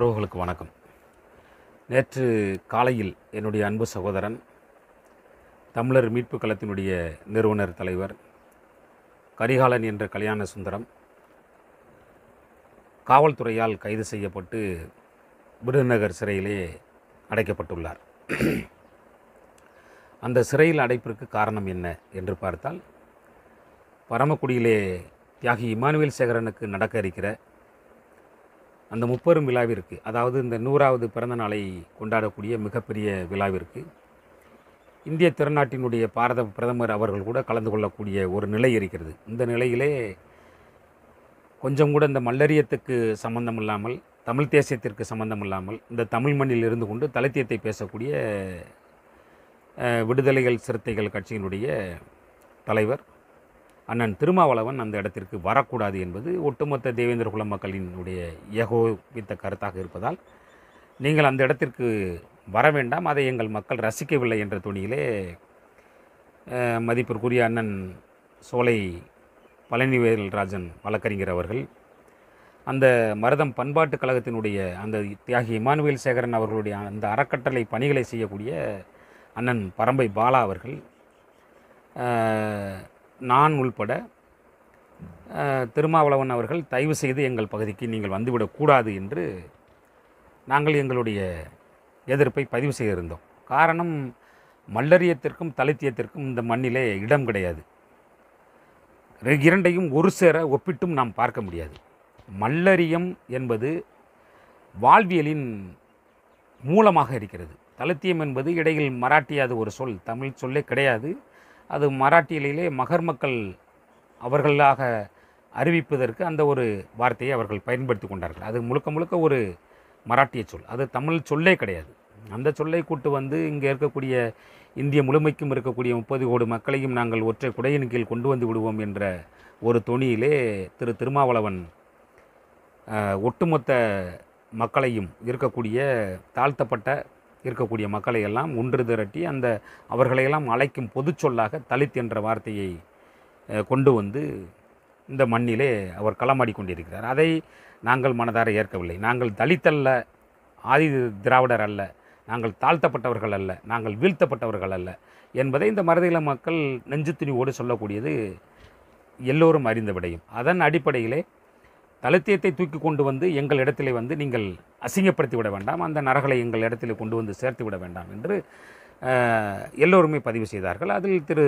உறவுகளுக்கு வணக்கம் நேற்று காலையில் என்னுடைய அன்பு சகோதரன் தமிழர் மீட்பு களத்தினுடைய நிறுவனர் தலைவர் கரிகாலன் என்ற கல்யாண சுந்தரம் காவல்துறையால் கைது செய்யப்பட்டு விருதுநகர் சிறையிலே அடைக்கப்பட்டுள்ளார் அந்த சிறையில் அடைப்பிற்கு காரணம் என்ன என்று பார்த்தால் பரமக்குடியிலே தியாகி இமானுவேல் சேகரனுக்கு நடக்க இருக்கிற அந்த முப்பெரும் விழாவிற்கு அதாவது இந்த நூறாவது பிறந்த நாளை கொண்டாடக்கூடிய மிகப்பெரிய விழாவிற்கு இந்திய திருநாட்டினுடைய பாரத பிரதமர் அவர்கள் கூட கலந்து கொள்ளக்கூடிய ஒரு நிலை இருக்கிறது இந்த நிலையிலே கொஞ்சம் கூட இந்த மல்லரியத்துக்கு சம்பந்தம் இல்லாமல் தமிழ் தேசியத்திற்கு சம்பந்தம் இல்லாமல் இந்த தமிழ் மண்ணில் இருந்து கொண்டு தலித்தியத்தை பேசக்கூடிய அஹ், விடுதலைகள் சிறுத்தைகள் கட்சியினுடைய தலைவர் அண்ணன் திருமாவளவன் அந்த இடத்திற்கு வரக்கூடாது என்பது ஒட்டுமொத்த தேவேந்திர குல மக்களினுடைய ஏகோபித்த கருத்தாக இருப்பதால் நீங்கள் அந்த இடத்திற்கு வர வேண்டாம் அதை எங்கள் மக்கள் ரசிக்கவில்லை என்ற துணியிலே அஹ், மதிப்பிற்குரிய அண்ணன் சோலை பழனிவேல்ராஜன் வழக்கறிஞர் அவர்கள் அந்த மருதம் பண்பாட்டுக் கழகத்தினுடைய அந்த தியாகி இமானுவேல் சேகரன் அவர்களுடைய அந்த அறக்கட்டளை பணிகளை செய்யக்கூடிய அண்ணன் பரம்பை பாலா அவர்கள் அஹ், நான் உள்பட அஹ், திருமாவளவன் அவர்கள் தயவு செய்து எங்கள் பகுதிக்கு நீங்கள் வந்துவிடக்கூடாது என்று நாங்கள் எங்களுடைய எதிர்ப்பை பதிவு செய்திருந்தோம் காரணம் மல்லரியத்திற்கும் தலித்தியத்திற்கும் இந்த மண்ணிலே இடம் கிடையாது இரு- இரண்டையும் ஒரு சேர ஒப்பிட்டும் நாம் பார்க்க முடியாது மல்லரியம் என்பது வாழ்வியலின் மூலமாக இருக்கிறது தலித்தியம் என்பது இடையில் மராட்டியாது ஒரு சொல் தமிழ் சொல்லே கிடையாது அது மராட்டியிலே மகர் மக்கள் அவர்களாக அறிவிப்பதற்கு அந்த ஒரு வார்த்தையை அவர்கள் பயன்படுத்தி கொண்டார்கள் அது முழுக்க முழுக்க ஒரு மராட்டிய சொல் அது தமிழ் சொல்லே கிடையாது அந்த சொல்லை கூட்டு வந்து இங்கே இருக்கக்கூடிய இந்திய முழுமைக்கும் இருக்கக்கூடிய முப்பது கோடி மக்களையும் நாங்கள் ஒற்றை குடையின் கீழ் கொண்டு வந்து விடுவோம் என்ற ஒரு தொனியிலே திரு திருமாவளவன் அஹ், ஒட்டுமொத்த மக்களையும் இருக்கக்கூடிய தாழ்த்தப்பட்ட இருக்கக்கூடிய மக்களை எல்லாம் ஒன்று திரட்டி அந்த அவர்களையெல்லாம் அழைக்கும் பொதுச் சொல்லாக தலித் என்ற வார்த்தையை அஹ், கொண்டு வந்து இந்த மண்ணிலே அவர் களமாடி கொண்டிருக்கிறார் அதை நாங்கள் மனதார ஏற்கவில்லை நாங்கள் தலித்தல்ல ஆதி திராவிடர் அல்ல நாங்கள் தாழ்த்தப்பட்டவர்கள் அல்ல நாங்கள் வீழ்த்தப்பட்டவர்கள் அல்ல என்பதை இந்த மருதையில மக்கள் நெஞ்சு துணிவோடு சொல்லக்கூடியது எல்லோரும் அறிந்த விடையும் அதன் அடிப்படையிலே தலித்தியத்தை தூக்கி கொண்டு வந்து எங்கள் இடத்திலே வந்து நீங்கள் அசிங்கப்படுத்தி விட வேண்டாம் அந்த நரகளை எங்கள் இடத்திலே கொண்டு வந்து சேர்த்து விட வேண்டாம் என்று அஹ், எல்லோருமே பதிவு செய்தார்கள் அதில் திரு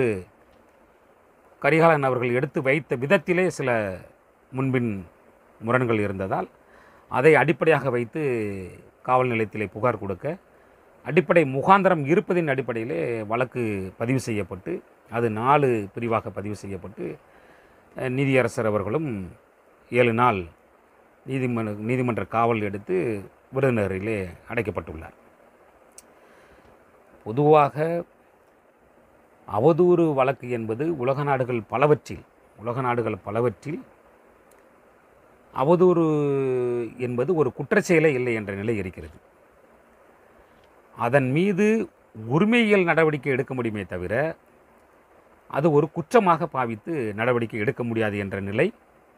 கரிகாலன் அவர்கள் எடுத்து வைத்த விதத்திலே சில முன்பின் முரண்கள் இருந்ததால் அதை அடிப்படையாக வைத்து காவல் நிலையத்திலே புகார் கொடுக்க அடிப்படை முகாந்திரம் இருப்பதின் அடிப்படையிலே வழக்கு பதிவு செய்யப்பட்டு அது நாலு பிரிவாக பதிவு செய்யப்பட்டு அஹ், நீதியரசர் அவர்களும் ஏழு நாள் நீதிமன்ற நீதிமன்ற காவல் எடுத்து விருதுநகரிலே அடைக்கப்பட்டுள்ளார் பொதுவாக அவதூறு வழக்கு என்பது உலக நாடுகள் பலவற்றில் உலக நாடுகள் பலவற்றில் அவதூறு என்பது ஒரு குற்றச்செயலே இல்லை என்ற நிலை இருக்கிறது அதன் மீது உரிமையியல் நடவடிக்கை எடுக்க முடியுமே தவிர அது ஒரு குற்றமாக பாவித்து நடவடிக்கை எடுக்க முடியாது என்ற நிலை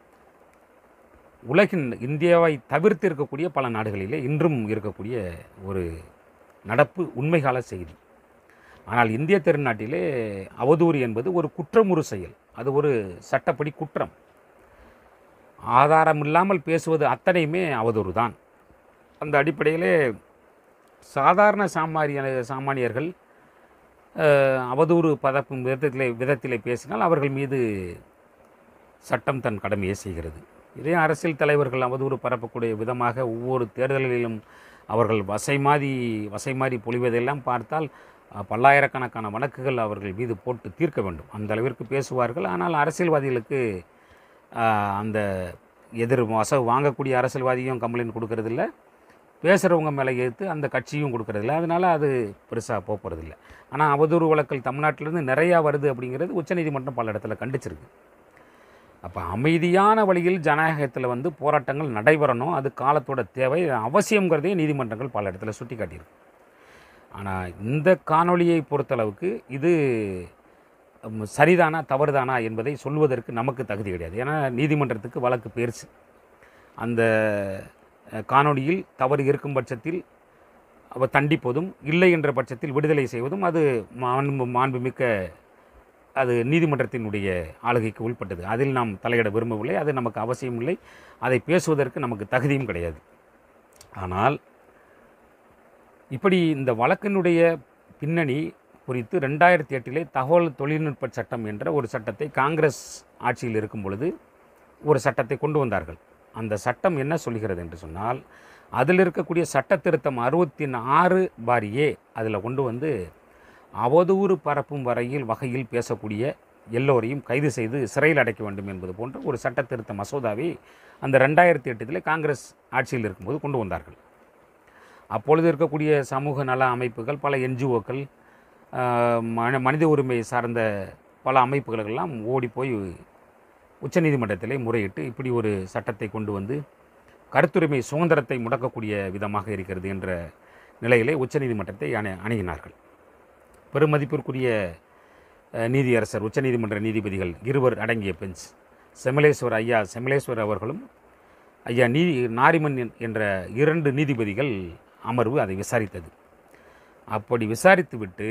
உலகின் இந்தியாவை தவிர்த்து இருக்கக்கூடிய பல நாடுகளிலே இன்றும் இருக்கக்கூடிய ஒரு நடப்பு உண்மைகால செய்தி ஆனால் இந்திய திருநாட்டிலே அவதூறு என்பது ஒரு குற்றமுறு செயல் அது ஒரு சட்டப்படி குற்றம் ஆதாரம் இல்லாமல் பேசுவது அத்தனையுமே அவதூறு தான் அந்த அடிப்படையிலே சாதாரண சாமானிய சாமானியர்கள் அஹ், அவதூறு பதப்பும் விதத்திலே விதத்திலே பேசினால் அவர்கள் மீது சட்டம் தன் கடமையை செய்கிறது இதே அரசியல் தலைவர்கள் அவதூறு பரப்பக்கூடிய விதமாக ஒவ்வொரு தேர்தலிலும் அவர்கள் வசைமாதி வசைமாறி பொழிவதெல்லாம் பார்த்தால் அஹ், பல்லாயிரக்கணக்கான வழக்குகள் அவர்கள் மீது போட்டு தீர்க்க வேண்டும் அந்த அளவிற்கு பேசுவார்கள் ஆனால் அரசியல்வாதிகளுக்கு அஹ், அந்த எதிர் வச வாங்கக்கூடிய அரசியல்வாதியும் கம்ப்ளைண்ட் கொடுக்கறதில்ல பேசுகிறவங்க மேலே ஏற்று அந்த கட்சியும் கொடுக்கறதில்ல அதனால் அது பெருசாக போகிறதில்ல ஆனால் அவதூறு வழக்கல் தமிழ்நாட்டிலேருந்து நிறையா வருது அப்படிங்கிறது உச்சநீதிமன்றம் பல இடத்துல கண்டிச்சிருக்கு அப்போ அமைதியான வழியில் ஜனநாயகத்தில் வந்து போராட்டங்கள் நடைபெறணும் அது காலத்தோட தேவை அவசியங்கிறதையும் நீதிமன்றங்கள் பல இடத்துல சுட்டி காட்டியிருக்கு ஆனால் இந்த காணொளியை பொறுத்தளவுக்கு இது ம், சரிதானா தவறுதானா என்பதை சொல்வதற்கு நமக்கு தகுதி கிடையாது ஏன்னா நீதிமன்றத்துக்கு வழக்கு பெருசு அந்த அஹ், காணொளியில் தவறு இருக்கும் பட்சத்தில் அவர் தண்டிப்பதும் இல்லை என்ற பட்சத்தில் விடுதலை செய்வதும் அது மாண்பு மாண்புமிக்க அது நீதிமன்றத்தினுடைய ஆளுகைக்கு உட்பட்டது அதில் நாம் தலையிட விரும்பவில்லை அது நமக்கு அவசியம் இல்லை அதை பேசுவதற்கு நமக்கு தகுதியும் கிடையாது ஆனால் இப்படி இந்த வழக்கினுடைய பின்னணி குறித்து ரெண்டாயிரத்தி எட்டிலே தகவல் தொழில்நுட்ப சட்டம் என்ற ஒரு சட்டத்தை காங்கிரஸ் ஆட்சியில் இருக்கும் பொழுது ஒரு சட்டத்தை கொண்டு வந்தார்கள் அந்த சட்டம் என்ன சொல்கிறது என்று சொன்னால் அதில் இருக்கக்கூடிய சட்ட திருத்தம் அறுபத்தி ஆறு பார் ஏ அதில் கொண்டு வந்து அவதூறு பரப்பும் வரையில் வகையில் பேசக்கூடிய எல்லோரையும் கைது செய்து சிறையில் அடைக்க வேண்டும் என்பது போன்ற ஒரு சட்ட திருத்த மசோதாவை அந்த ரெண்டாயிரத்தி எட்டில் காங்கிரஸ் ஆட்சியில் இருக்கும்போது கொண்டு வந்தார்கள் அப்பொழுது இருக்கக்கூடிய சமூக நல அமைப்புகள் பல என்ஜிஓக்கள் மன மனித உரிமை சார்ந்த பல அமைப்புகளெல்லாம் ஓடி போய் உச்சநீதிமன்றத்திலே முறையிட்டு இப்படி ஒரு சட்டத்தை கொண்டு வந்து கருத்துரிமை சுதந்திரத்தை முடக்கக்கூடிய விதமாக இருக்கிறது என்ற நிலையிலே உச்சநீதிமன்றத்தை அணு அணுகினார்கள் பெருமதிப்பிற்குரிய அஹ், நீதியரசர் உச்சநீதிமன்ற நீதிபதிகள் இருவர் அடங்கிய பெஞ்ச் செமலேஸ்வர் ஐயா செமலேஸ்வர் அவர்களும் ஐயா நீதி நாரிமன் என்- என்ற இரண்டு நீதிபதிகள் அமர்வு அதை விசாரித்தது அப்படி விசாரித்துவிட்டு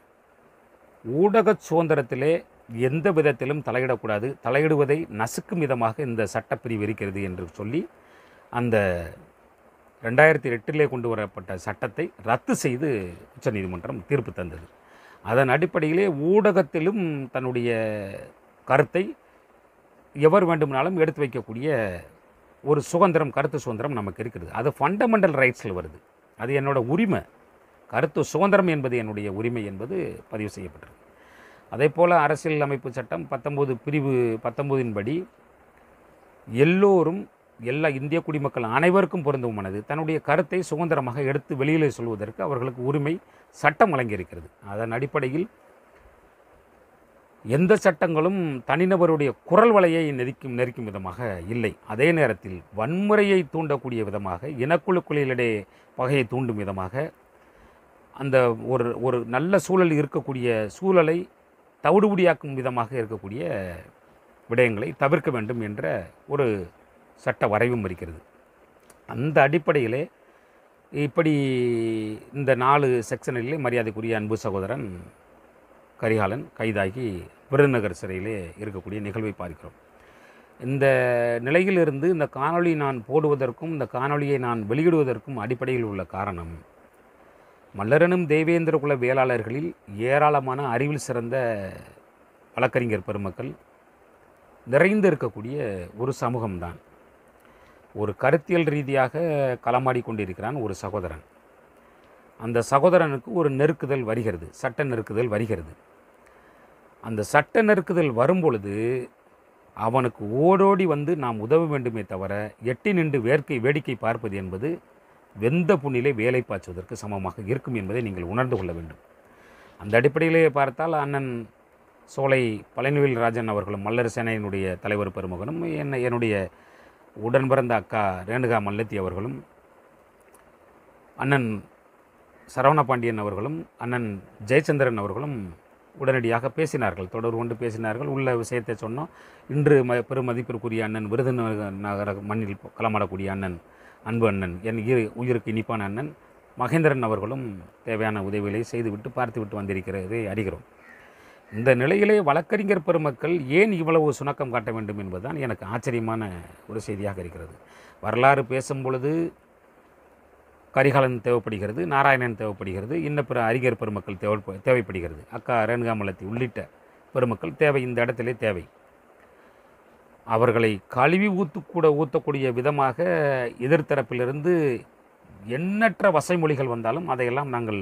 ஊடக சுதந்திரத்திலே எந்த விதத்திலும் தலையிடக்கூடாது தலையிடுவதை நசுக்கும் விதமாக இந்த சட்டப்பிரிவு இருக்கிறது என்று சொல்லி அந்த ரெண்டாயிரத்தி எட்டிலே கொண்டு வரப்பட்ட சட்டத்தை ரத்து செய்து உச்சநீதிமன்றம் தீர்ப்பு தந்தது அதன் அடிப்படையிலே ஊடகத்திலும் தன்னுடைய கருத்தை எவர் வேண்டுமானாலும் எடுத்து வைக்கக்கூடிய ஒரு சுதந்திரம் கருத்து சுதந்திரம் நமக்கு இருக்கிறது அது ஃபண்டமெண்டல் ரைட்ஸில் வருது அது என்னோட உரிமை கருத்து சுதந்திரம் என்பது என்னுடைய உரிமை என்பது பதிவு செய்யப்பட்டிருக்கு அதே போல் அரசியல் அமைப்பு சட்டம் பத்தொம்போது பிரிவு பத்தொம்போதின் படி எல்லோரும் எல்லா இந்திய குடிமக்கள் அனைவருக்கும் பொருந்துமானது தன்னுடைய கருத்தை சுதந்திரமாக எடுத்து வெளியிலே சொல்வதற்கு அவர்களுக்கு உரிமை சட்டம் வழங்கியிருக்கிறது அதன் அடிப்படையில் எந்த சட்டங்களும் தனிநபருடைய குரல் வலையை நெரிக்கும் நெரிக்கும் விதமாக இல்லை அதே நேரத்தில் வன்முறையை தூண்டக்கூடிய விதமாக இனக்குழுக்களிடையே பகையை தூண்டும் விதமாக அந்த ஒரு ஒரு நல்ல சூழல் இருக்கக்கூடிய சூழலை தவிடுபடியாக்கும் விதமாக இருக்கக்கூடிய விடயங்களை தவிர்க்க வேண்டும் என்ற ஒரு சட்ட வரைவும் இருக்கிறது அந்த அடிப்படையிலே இப்படி இந்த நாலு செக்ஷனிலே மரியாதைக்குரிய அன்பு சகோதரன் கரிகாலன் கைதாகி விருதுநகர் சிறையிலே இருக்கக்கூடிய நிகழ்வை பார்க்கிறோம் இந்த நிலையிலிருந்து இந்த காணொளி நான் போடுவதற்கும் இந்த காணொளியை நான் வெளியிடுவதற்கும் அடிப்படையில் உள்ள காரணம் மல்லரனும் தேவேந்திர குல வேளாளர்களில் ஏராளமான அறிவில் சிறந்த வழக்கறிஞர் பெருமக்கள் நிறைந்து இருக்கக்கூடிய ஒரு சமூகம்தான் ஒரு கருத்தியல் ரீதியாக களமாடி கொண்டிருக்கிறான் ஒரு சகோதரன் அந்த சகோதரனுக்கு ஒரு நெருக்குதல் வருகிறது சட்ட நெருக்குதல் வருகிறது அந்த சட்ட நெருக்குதல் வரும்பொழுது அவனுக்கு ஓடோடி வந்து நாம் உதவ வேண்டுமே தவிர எட்டி நின்று வேர்க்கை வேடிக்கை பார்ப்பது என்பது வெந்த புண்ணிலே வேலை பாய்ச்சுவதற்கு சமமாக இருக்கும் என்பதை நீங்கள் உணர்ந்து கொள்ள வேண்டும் அந்த அடிப்படையிலே பார்த்தால் அண்ணன் சோலை பழனிவேல் ராஜன் அவர்களும் மல்லர் சேனையினுடைய தலைவர் பெருமகனும் என்ன என்னுடைய உடன் பிறந்த அக்கா ரேணுகா மல்லத்தி அவர்களும் அண்ணன் சரவண பாண்டியன் அவர்களும் அண்ணன் ஜெயச்சந்திரன் அவர்களும் உடனடியாக பேசினார்கள் தொடர்பு கொண்டு பேசினார்கள் உள்ள விஷயத்தை சொன்னோம் இன்று ம பெருமதிப்பிற்குரிய அண்ணன் விருதுநகர் நகர மண்ணில் களமாடக்கூடிய அண்ணன் அன்பு அண்ணன் என் இரு உயிருக்கு இனிப்பான அண்ணன் மகேந்திரன் அவர்களும் தேவையான உதவிகளை செய்துவிட்டு பார்த்துவிட்டு வந்திருக்கிறதை அறிகிறோம் இந்த நிலையிலே வழக்கறிஞர் பெருமக்கள் ஏன் இவ்வளவு சுணக்கம் காட்ட வேண்டும் என்பதுதான் எனக்கு ஆச்சரியமான ஒரு செய்தியாக இருக்கிறது வரலாறு பேசும் பொழுது கரிகாலன் தேவைப்படுகிறது நாராயணன் தேவைப்படுகிறது இன்ன பிற அறிஞர் பெருமக்கள் தேவை தேவைப்படுகிறது அக்கா ரேணுகாமலத்தி உள்ளிட்ட பெருமக்கள் தேவை இந்த இடத்திலே தேவை அவர்களை கழுவி ஊத்து கூட ஊற்றக்கூடிய விதமாக எதிர்த்தரப்பிலிருந்து எண்ணற்ற வசைமொழிகள் வந்தாலும் அதையெல்லாம் நாங்கள்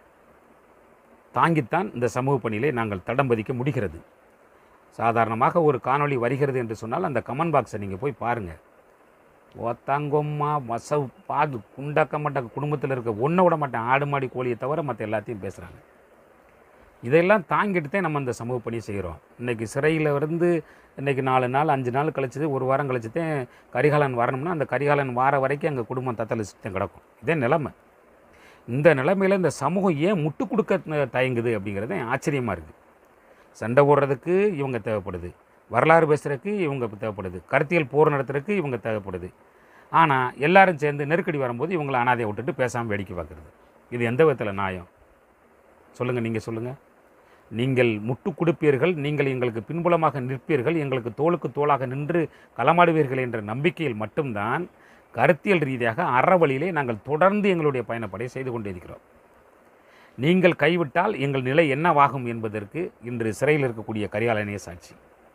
தாங்கித்தான் இந்த சமூக பணியிலே நாங்கள் தடம் பதிக்க முடிகிறது சாதாரணமாக ஒரு காணொளி வருகிறது என்று சொன்னால் அந்த கமெண்ட் பாக்ஸை நீங்கள் போய் பாருங்கள் ஒத்தாங்கொம்மா வசவு பாகு குண்டாக்க மாட்டாங்க குடும்பத்தில் இருக்க ஒன்றை விட மாட்டேன் ஆடு மாடி கோழியை தவிர மற்ற எல்லாத்தையும் பேசுகிறாங்க இதெல்லாம் தாங்கிட்டு தான் நம்ம இந்த சமூக பணி செய்கிறோம் இன்றைக்கி சிறையில் இருந்து இன்றைக்கி நாலு நாள் அஞ்சு நாள் கழிச்சது ஒரு வாரம் கழிச்சு தான் கரிகாலன் வரணும்னா அந்த கரிகாலன் வார வரைக்கும் எங்கள் குடும்பம் தத்தளிச்சு தான் கிடக்கும் இதே நிலைமை இந்த நிலைமையில் இந்த சமூகம் ஏன் முட்டு கொடுக்க தயங்குது அப்படிங்கிறது ஆச்சரியமாக இருக்குது சண்டை போடுறதுக்கு இவங்க தேவைப்படுது வரலாறு பேசுகிறதுக்கு இவங்க தேவைப்படுது கருத்தியல் போர் நடத்துறதுக்கு இவங்க தேவைப்படுது ஆனால் எல்லாரும் சேர்ந்து நெருக்கடி வரும்போது இவங்களை அனாதையை விட்டுட்டு பேசாமல் வேடிக்கை பார்க்குறது இது எந்த விதத்தில் நியாயம் சொல்லுங்கள் நீங்கள் சொல்லுங்கள் நீங்கள் முட்டு கொடுப்பீர்கள் நீங்கள் எங்களுக்கு பின்புலமாக நிற்பீர்கள் எங்களுக்கு தோளுக்கு தோளாக நின்று களமாடுவீர்கள் என்ற நம்பிக்கையில் மட்டும்தான் கருத்தியல் ரீதியாக அறவழியிலே நாங்கள் தொடர்ந்து எங்களுடைய பயணப்படை செய்து கொண்டிருக்கிறோம் நீங்கள் கைவிட்டால் எங்கள் நிலை என்னவாகும் என்பதற்கு இன்று சிறையில் இருக்கக்கூடிய கரிகாலனே சாட்சி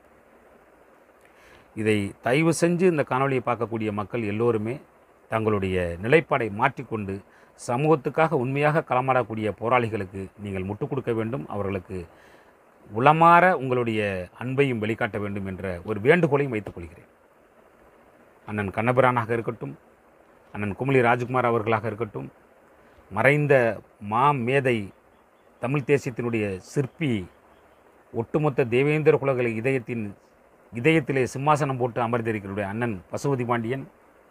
இதை தயவு செஞ்சு இந்த காணொளியை பார்க்கக்கூடிய மக்கள் எல்லோருமே தங்களுடைய நிலைப்பாடை மாற்றிக்கொண்டு சமூகத்துக்காக உண்மையாக களமாடக்கூடிய போராளிகளுக்கு நீங்கள் முட்டுக் கொடுக்க வேண்டும் அவர்களுக்கு உளமாற உங்களுடைய அன்பையும் வெளிக்காட்ட வேண்டும் என்ற ஒரு வேண்டுகோளையும் வைத்துக் கொள்கிறேன் அண்ணன் கண்ணபிரானாக இருக்கட்டும் அண்ணன் குமளி ராஜ்குமார் அவர்களாக இருக்கட்டும் மறைந்த மா மேதை தமிழ் தேசியத்தினுடைய சிற்பி ஒட்டுமொத்த தேவேந்திர குலಗಳ இதயத்தின் இதயத்திலே சிம்மாசனம் போட்டு அமர்ந்திருக்கிறடைய அண்ணன் பசுபதி பாண்டியன்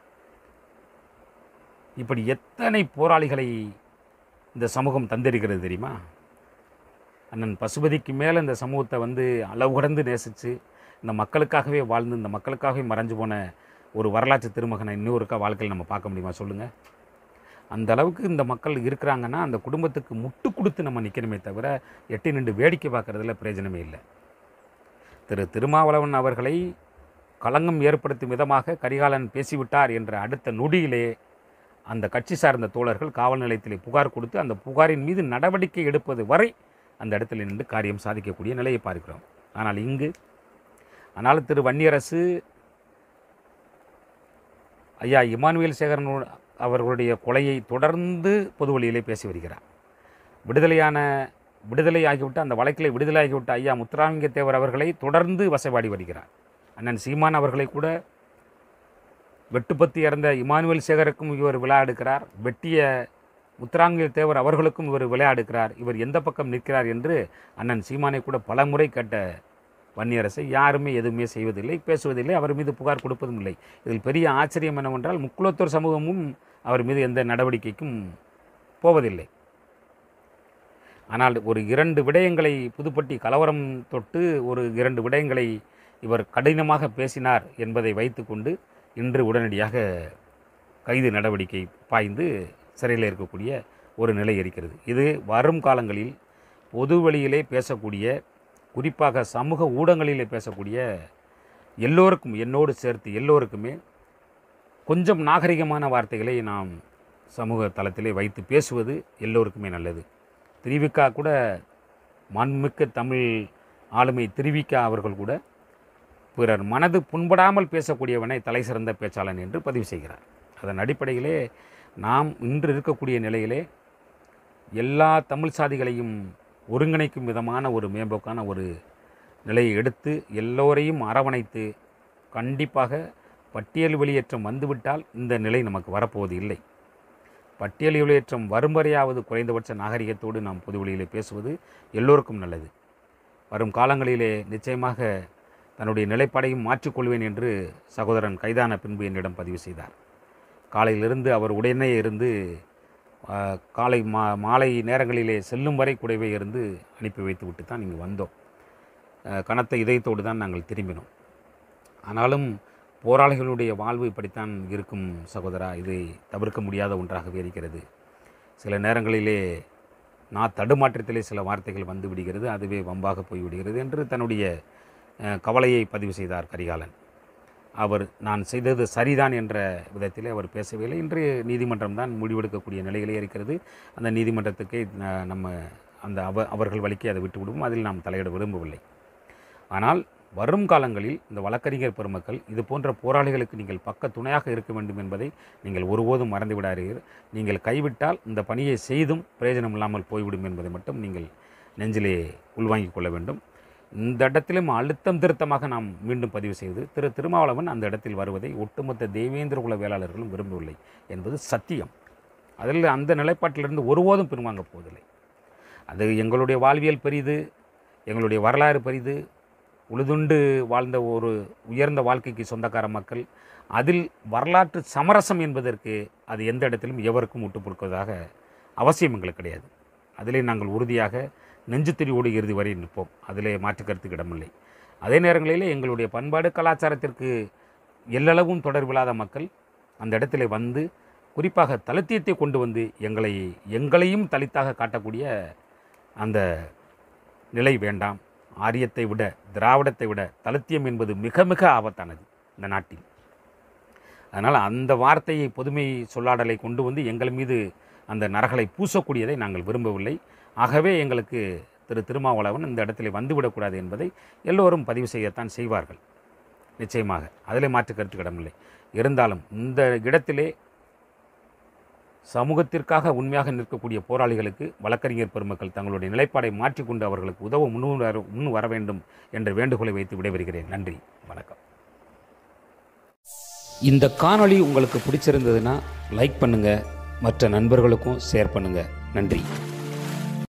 இப்படி எத்தனை போராளிகளை இந்த சமூகம் தந்திருக்கிறது தெரியுமா அண்ணன் பசுபதிக்கு மேலே இந்த சமூகத்தை வந்து அளவு கடந்து நேசித்து இந்த மக்களுக்காகவே வாழ்ந்து இந்த மக்களுக்காகவே மறைஞ்சு போன ஒரு வரலாற்று திருமகனை இன்னொருக்கா வாழ்க்கையில் நம்ம பார்க்க முடியுமா சொல்லுங்கள் அந்த அளவுக்கு இந்த மக்கள் இருக்கிறாங்கன்னா அந்த குடும்பத்துக்கு முட்டு கொடுத்து நம்ம நிற்கணுமே தவிர எட்டி நின்று வேடிக்கை பார்க்குறதுல பிரயோஜனமே இல்லை திரு திருமாவளவன் அவர்களை களங்கம் ஏற்படுத்தும் விதமாக கரிகாலன் பேசிவிட்டார் என்ற அடுத்த நொடியிலே அந்த கட்சி சார்ந்த தோழர்கள் காவல் நிலையத்திலே புகார் கொடுத்து அந்த புகாரின் மீது நடவடிக்கை எடுப்பது வரை அந்த இடத்துல நின்று காரியம் சாதிக்கக்கூடிய நிலையை பார்க்கிறோம் ஆனால் இங்கு ஆனால் திரு வன்னியரசு ஐயா இமானுவேல் சேகரன் அவர்களுடைய கொலையை தொடர்ந்து பொது வழியிலே பேசி வருகிறார் விடுதலையான விடுதலை ஆகிவிட்ட அந்த வழக்கில் விடுதலை ஆகிவிட்ட ஐயா முத்துராமலிங்க தேவர் அவர்களை தொடர்ந்து வசைபாடி வருகிறார் அண்ணன் சீமான் அவர்களை கூட வெட்டுப்பத்தி இறந்த இமானுவேல் சேகருக்கும் இவர் விழா எடுக்கிறார் வெட்டிய முத்துராங்கிய தேவர் அவர்களுக்கும் இவர் விளையா எடுக்கிறார் இவர் எந்த பக்கம் நிற்கிறார் என்று அண்ணன் சீமானை கூட பலமுறை கேட்ட வன்னியரசை யாருமே எதுவுமே செய்வதில்லை பேசுவதில்லை அவர் மீது புகார் கொடுப்பதும் இல்லை இதில் பெரிய ஆச்சரியம் என்னவென்றால் முக்குளத்தூர் சமூகமும் அவர் மீது எந்த நடவடிக்கைக்கும் போவதில்லை ஆனால் ஒரு இரண்டு விடயங்களை புதுப்பட்டி கலவரம் தொட்டு ஒரு இரண்டு விடயங்களை இவர் கடினமாக பேசினார் என்பதை வைத்துக்கொண்டு இன்று உடனடியாக கைது நடவடிக்கை பாய்ந்து சிறையில் இருக்கக்கூடிய ஒரு நிலை இருக்கிறது இது வரும் காலங்களில் பொது வெளியிலே பேசக்கூடிய குறிப்பாக சமூக ஊடகங்களிலே பேசக்கூடிய எல்லோருக்கும் என்னோடு சேர்த்து எல்லோருக்குமே கொஞ்சம் நாகரிகமான வார்த்தைகளை நாம் சமூக தளத்திலே வைத்து பேசுவது எல்லோருக்குமே நல்லது திருவிக்கா கூட மாண்புமிக்க தமிழ் ஆளுமை திருவிக்கா அவர்கள் கூட பிறர் மனது புண்படாமல் பேசக்கூடியவனை தலை சிறந்த பேச்சாளன் என்று பதிவு செய்கிறார் அதன் அடிப்படையிலே நாம் இன்று இருக்கக்கூடிய நிலையிலே எல்லா தமிழ் சாதிகளையும் ஒருங்கிணைக்கும் விதமான ஒரு மேம்போக்கான ஒரு நிலையை எடுத்து எல்லோரையும் அரவணைத்து கண்டிப்பாக பட்டியல் வெளியேற்றம் வந்துவிட்டால் இந்த நிலை நமக்கு வரப்போவது இல்லை பட்டியல் வெளியேற்றம் வரும் வரையாவது குறைந்தபட்ச நாகரிகத்தோடு நாம் பொதுவெளியிலே பேசுவது எல்லோருக்கும் நல்லது வரும் காலங்களிலே நிச்சயமாக தன்னுடைய நிலைப்பாடையும் மாற்றிக்கொள்வேன் என்று சகோதரன் கைதான பின்பு என்னிடம் பதிவு செய்தார் காலையிலிருந்து அவர் உடனே இருந்து ஆ, காலை மா மாலை நேரங்களிலே செல்லும் வரை கூடவே இருந்து அனுப்பி வைத்து விட்டு தான் இங்கு வந்தோம் ஆ, கனத்த இதயத்தோடு தான் நாங்கள் திரும்பினோம் ஆனாலும் போராளிகளுடைய வாழ்வு இப்படித்தான் இருக்கும் சகோதரா இதை தவிர்க்க முடியாத ஒன்றாகவே இருக்கிறது சில நேரங்களிலே நான் தடுமாற்றத்திலே சில வார்த்தைகள் வந்து விடுகிறது அதுவே வம்பாக போய் விடுகிறது என்று தன்னுடைய அஹ், கவலையை பதிவு செய்தார் கரிகாலன் அவர் நான் செய்தது சரிதான் என்ற விதத்திலே அவர் பேசவில்லை இன்று நீதிமன்றம் தான் முடிவெடுக்கக்கூடிய நிலையிலே இருக்கிறது அந்த நீதிமன்றத்துக்கே அஹ், நம்ம அந்த அவ அவர்கள் வழிக்கே அதை விட்டு விடுவோம் அதில் நாம் தலையிட விரும்பவில்லை ஆனால் வரும் காலங்களில் இந்த வழக்கறிஞர் பெருமக்கள் இது போன்ற போராளிகளுக்கு நீங்கள் பக்க துணையாக இருக்க வேண்டும் என்பதை நீங்கள் ஒருபோதும் மறந்து விடாதீர்கள் நீங்கள் கைவிட்டால் இந்த பணியை செய்தும் பிரயோஜனம் இல்லாமல் போய்விடும் என்பதை மட்டும் நீங்கள் நெஞ்சிலே உள்வாங்கிக் கொள்ள வேண்டும் இந்த இடத்திலும் அழுத்தம் திருத்தமாக நாம் மீண்டும் பதிவு செய்து திரு திருமாவளவன் அந்த இடத்தில் வருவதை ஒட்டுமொத்த தேவேந்திர குல வேளாளர்களும் விரும்பவில்லை என்பது சத்தியம் அதில் அந்த நிலைப்பாட்டிலிருந்து ஒருபோதும் பின்வாங்கப் போவதில்லை அது எங்களுடைய வாழ்வியல் பெரிது எங்களுடைய வரலாறு பெரிது உழுதுண்டு வாழ்ந்த ஒரு உயர்ந்த வாழ்க்கைக்கு சொந்தக்கார மக்கள் அதில் வரலாற்று சமரசம் என்பதற்கு அது எந்த இடத்திலும் எவருக்கும் விட்டு கொடுப்பதாக அவசியம் எங்களுக்கு கிடையாது அதிலே நாங்கள் உறுதியாக நெஞ்சுத்திரியோடு இறுதி வரை நிற்போம் அதிலே மாற்று கருத்துக்கு இடமில்லை அதே நேரங்களிலே எங்களுடைய பண்பாடு கலாச்சாரத்திற்கு எல்லளவும் தொடர்பில்லாத மக்கள் அந்த இடத்துல வந்து குறிப்பாக தலித்தியத்தை கொண்டு வந்து எங்களை எங்களையும் தலித்தாக காட்டக்கூடிய அந்த நிலை வேண்டாம் ஆரியத்தை விட திராவிடத்தை விட தலித்தியம் என்பது மிக மிக ஆபத்தானது இந்த நாட்டில் அதனால் அந்த வார்த்தையை பொதுமை சொல்லாடலை கொண்டு வந்து எங்கள் மீது அந்த நரகளை பூசக்கூடியதை நாங்கள் விரும்பவில்லை ஆகவே எங்களுக்கு திரு திருமாவளவன் இந்த இடத்துல வந்துவிடக்கூடாது என்பதை எல்லோரும் பதிவு செய்யத்தான் செய்வார்கள் நிச்சயமாக அதில் மாற்று கருத்து இடமில்லை இருந்தாலும் இந்த இடத்திலே சமூகத்திற்காக உண்மையாக நிற்கக்கூடிய போராளிகளுக்கு வழக்கறிஞர் பெருமக்கள் தங்களுடைய நிலைப்பாடை மாற்றிக்கொண்டு அவர்களுக்கு உதவ முன் வர முன் வர வேண்டும் என்ற வேண்டுகோளை வைத்து விடைபெறுகிறேன் நன்றி வணக்கம் இந்த காணொளி உங்களுக்கு பிடிச்சிருந்ததுன்னா லைக் பண்ணுங்கள் மற்ற நண்பர்களுக்கும் ஷேர் பண்ணுங்கள் நன்றி